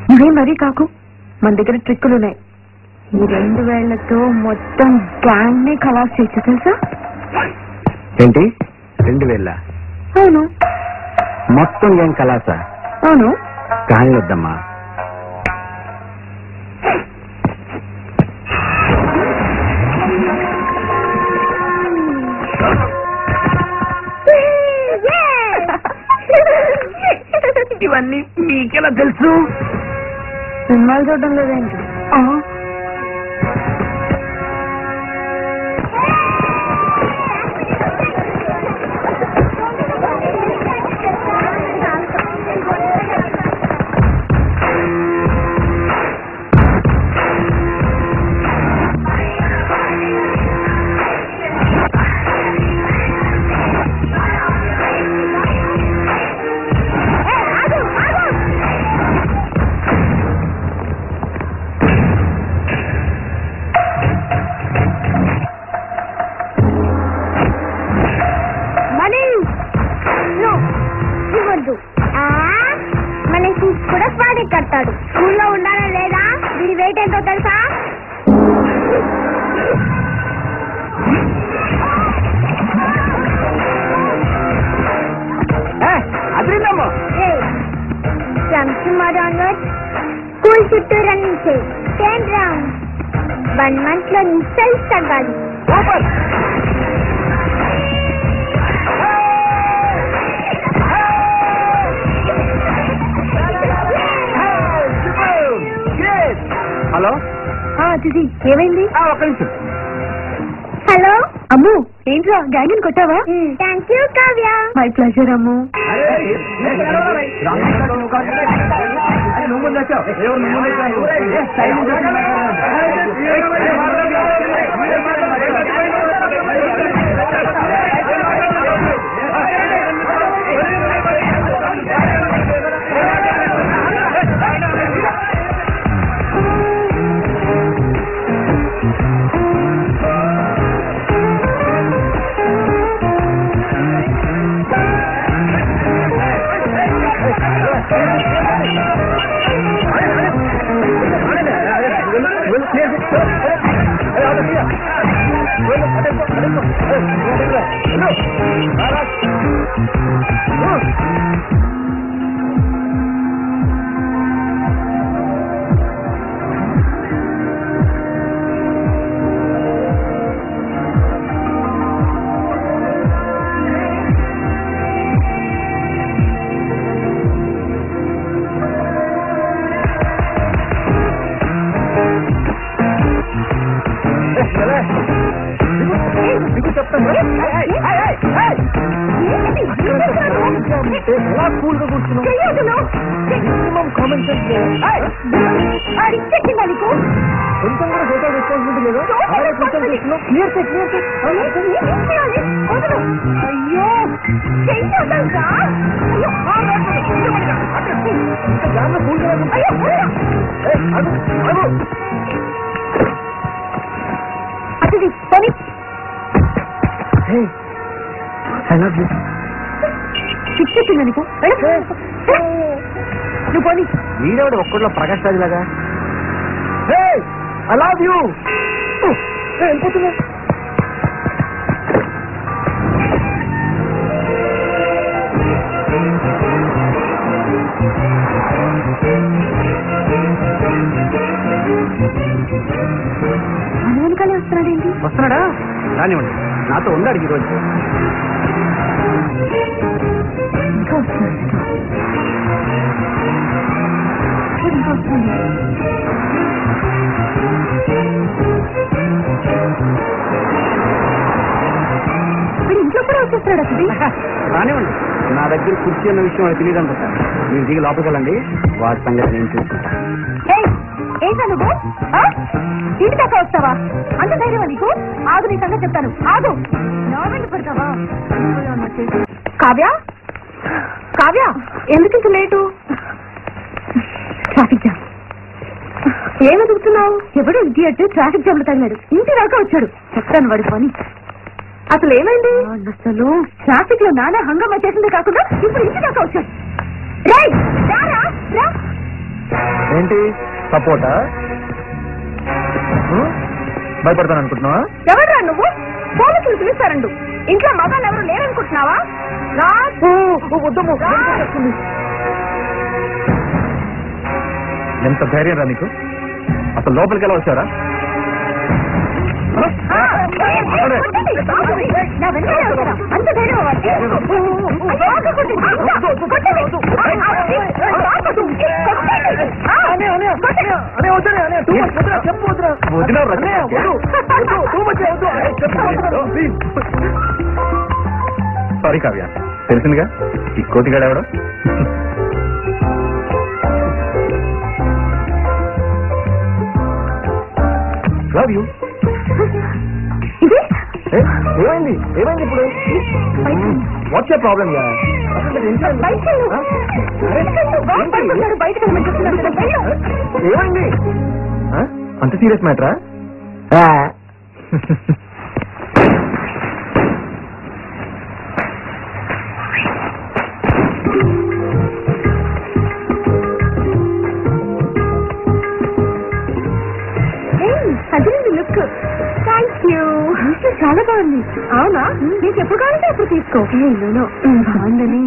నువ్వే మరీ కాకు మన దగ్గర ట్రిక్కులు ఉన్నాయి ఈ రెండు వేళ్లతో మొత్తం గ్యాంగ్ ని ఖలాస్ చేయొచ్చు తెలుసా ఏంటి రెండు వేల అవును మొత్తం ఏం కలాసా అవును కానీ వద్దమ్మా ఇవన్నీ మీకెలా తెలుసు సినిమాలు చూడడం లేదేంటి మనీ నో ఇవ్వద్దు ఆ, మన షూస్ కూడా వాడే కడతాడు స్కూల్లో ఉండాలా లేదా వీడి వెయిట్ ఎంతో తెలుసా అదిరిందమ్మా ఫ్రమ్ టుమారో ఆన్వర్డ్ స్కూల్ చుట్టూ రన్నింగ్ చేయి టెన్ రౌండ్ వన్ మంత్ లో నీ సైజ్ తగ్గాలి హలో అతిథి ఏమైంది ఒక్క నిమిషం హలో అమ్ము ఏంట్రా గ్యాంగ్ కొట్టావా thank you Kavya my pleasure Ammu నువ్వు ముందు వచ్చావు ఎవరు నువ్వు ముందు వచ్చావు? ఏ, టైం ఉంది. దిగు చెప్తాను ఎలా కూల్ గా కూర్చున్నావు మినిమం కామన్ సెన్స్ కొంచెం కూడా సోషల్ రెస్పాన్సిబిలిటీ లేదు అలాగే కొంచెం చేస్తున్నావు క్లియర్ క్లియర్ అయ్యో చెయ్యొద్దా ఇంకా దాంట్లో కూల్ గా అతిథి పని ఐ లవ్ యూ చిక్కెత్తిందా నీకు వెళ్ళు. నువ్వు పోనీ వీడెవడు ఒక్కడిలో ప్రకాష్ రాజ్ లాగా ఐ లవ్ యూ వెళ్ళిపోతున్నా మన వెనకాలే వస్తున్నాడేంటి వస్తున్నాడా రానివ్వండి నాతో ఉన్నాడు ఈరోజు ఇంకా వస్తున్నాడు ఇంకా వస్తున్నాడు వీడు ఇంట్లో కూడా వచ్చేస్తాడు అసలు రానివ్వండి నా దగ్గర కుర్చీ అన్న విషయం వాడికి తెలియదు అనుకుంటా మీరు దిగి లోపలికి వెళ్ళండి వాడి సంగతి నేను చూసుకుంటాను ఏయ్, ఏంటా నువ్వు ఆ? ఇంటి దాకా వస్తావా అంత ధైర్యమా నీకు ఆగు నీ సంగతి చెప్తాను ఆగు నా వెంట పడతావా కావ్య కావ్య ఎందుకు ఇంత లేటు ట్రాఫిక్ జామ్ ఏం వెతుకుతున్నావు ఎవడు ఇడియట్ ట్రాఫిక్ జామ్ లో తగిలాడు ఇంటి దాకా వచ్చాడు చెప్తాను వాడి పని అసలు ఏమైంది అసలు ట్రాఫిక్ లో నానా హంగామా చేసిందే కాకుండా ఇప్పుడు ఇంటి దాకా వచ్చాడు రేయ్, రారా, రా. ఏంటి సపోర్టా భయపడతాను అనుకుంటున్నావా ఎవరురా నువ్వు పోలీసులు పిలుస్తారండు ఇంట్లో మగాళ్ళు ఎవరు లేరనుకుంటున్నావా రా ఎంత ధైర్యం రా నీకు అసలు లోపలికి ఎలా వచ్చారా ఆ, కొట్టండి, కొట్టండి. నా వెనకాలే వస్తారా? అంత ధైర్యం వాడికి? అయ్యో, కొట్టండి. కొట్టండి. ఆ, ఆ, ఆ, కొట్టండి. ఆ, కొట్టండి. సారీ కావ్య తెలిసిందిగా ఈ కోతిగాడు ఎవడో లవ్ యూ ఇది ఏమైంది ఏమైంది ఇప్పుడు వాట్స్ యర్ ప్రాబ్లం బయటికి వెళ్ళు. బయటికి వెళ్ళు. బాబు పడుకున్నాడు. బయటికి వెళ్ళమని చెప్తున్నాను కదా. వెళ్ళు. ఏమైంది ఆ? అంత సీరియస్ మ్యాటరా ఏయ్, అదిరింది లుక్ థ్యాంక్ యూ చాలా బాగుంది అవునా నీకు ఎప్పుడు కావాలంటే అప్పుడు తీసుకో నేను బాగుందని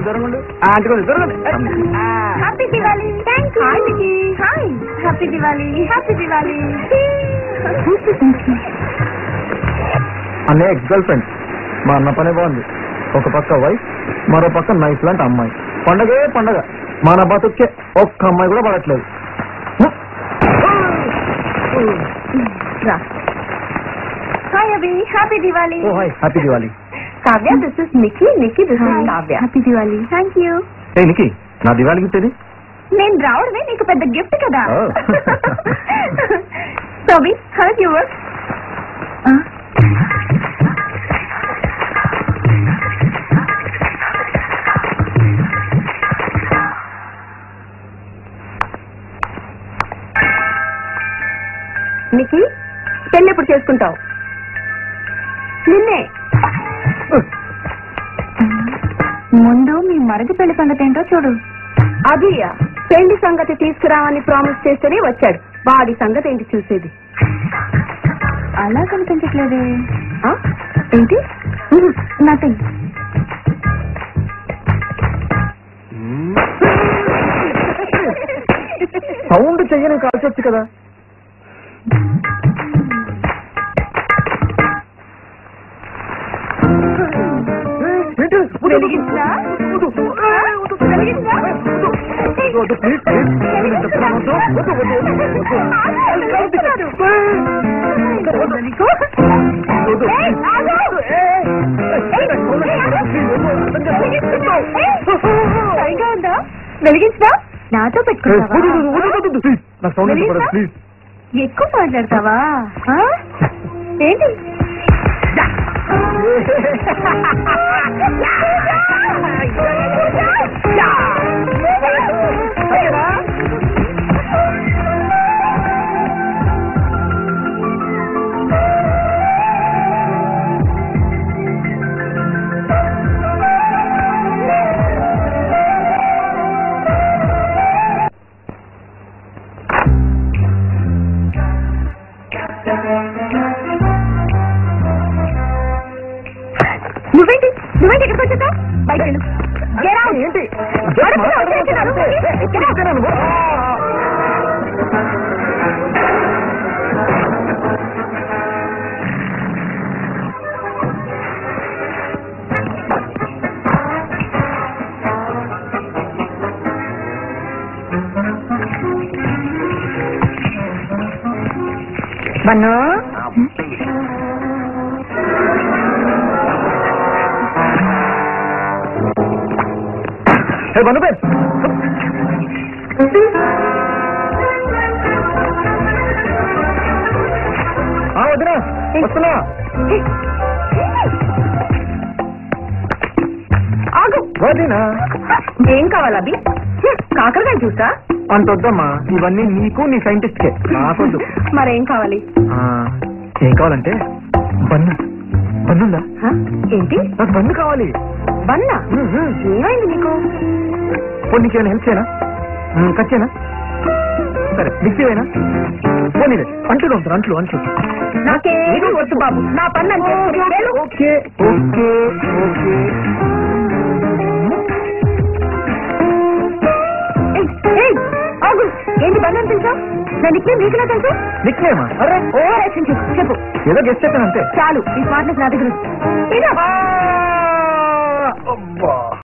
happy Diwali thank you hi Niki hi happy Diwali happy Diwali అనే ఎక్స్ గర్ల్ ఫ్రెండ్ మా అన్న పనే బాగుంది ఒక పక్క వైఫ్ మరో పక్క నైఫ్ లాంటి అమ్మాయి పండగే పండగ మన బతుకే ఒక్క అమ్మాయి కూడా పడట్లేదు రా hi Abhi happy Diwali oh hi happy Diwali Kavya this is Niki Niki this is Kavya happy Diwali thank you ఏ నికి నా దివాలి గిఫ్ట్ ఇది నేను రావడమే నీకు పెద్ద గిఫ్ట్ కదా Oh. సోబి హౌ యు వర్క్ నికి పెళ్ళి ఎప్పుడు చేసుకుంటావు నిన్నే ముందు మీ మరది పెళ్లి సంగతి ఏంటో చూడు అదియా పెళ్లి సంగతి తీసుకురావని ప్రామిస్ చేస్తేనే వచ్చాడు వాడి సంగతి ఏంటి చూసేది అలా కనిపించట్లేదే ఆ? ఏంటి నథింగ్ సౌండ్ చెయ్యని కాల్చొచ్చు కదా వెలిగించరా? వెలిగించరా? నీకు? ఏయ్, ఆగు! సరిగా ఉందా వెలిగించరా నాతో పెట్టుకుంటావా నాకు సౌండ్ వెలిగించరా? ప్లీజ్ ఎక్కువ మాట్లాడతావా ఆ? ఏంటి నువ్వేంటి నువ్వేంటి ఇక్కడికి వచ్చేదా బయట వెళ్ళు Get out. ఏంటి అడుగుతున్నా, వచ్చేస్తున్నాను. Get out. Bannu hey Bannu babe ఆ వదినా వస్తున్నా ఆగు వదినా ఏం కావాలి అభి కాకరకాయ చూసా అంతొద్దమ్మా ఇవన్నీ నీకు నీ సైంటిస్ట్ కే నాకొద్దు మరేం కావాలి ఆ, ఏం కావాలంటే బన్ను బన్నుందా హ? ఏంటి నాకు బన్ను కావాలి బన్నా మ్మ్, మ్మ్. ఏమైంది నీకు పోనీ నీకేమైనా హెల్ప్ చేయనా మ్మ్, కట్ చేయనా సరే మిక్సీవేనా పోనీలే అంట్లు తోముతారు అంట్లు అంట్లు నాకేమీ వద్దు బాబు నా పని నేను చేసుకుని వెళ్ళు. ఓకే ఓకే ఓకే ఏయ్, ఏయ్, ఆగు ఏంటి పని అని తెలుసా నా నిక్నే మీకులా తెలుసా నిక్నేమా అరే ఓవర్ యాక్షన్ చెప్పు చెప్పు ఏదో గెస్ట్ చెప్పాను అంతే చాలు ఈ స్మార్ట్నెస్ నా దగ్గర ఉంది. ఇదో. అబ్బా